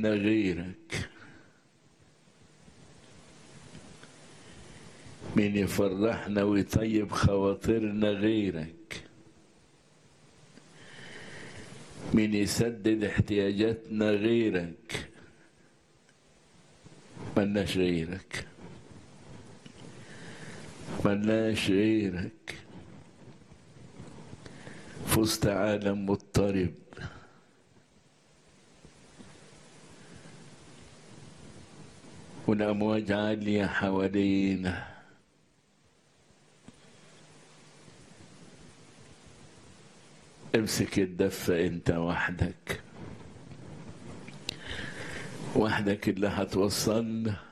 حياتنا غيرك مين يفرحنا ويطيب خواطرنا غيرك مين يسدد احتياجاتنا غيرك ملناش غيرك ملناش غيرك في وسط عالم مضطرب والأمواج عالية حوالينا امسك الدفة انت وحدك وحدك اللي هتوصلنا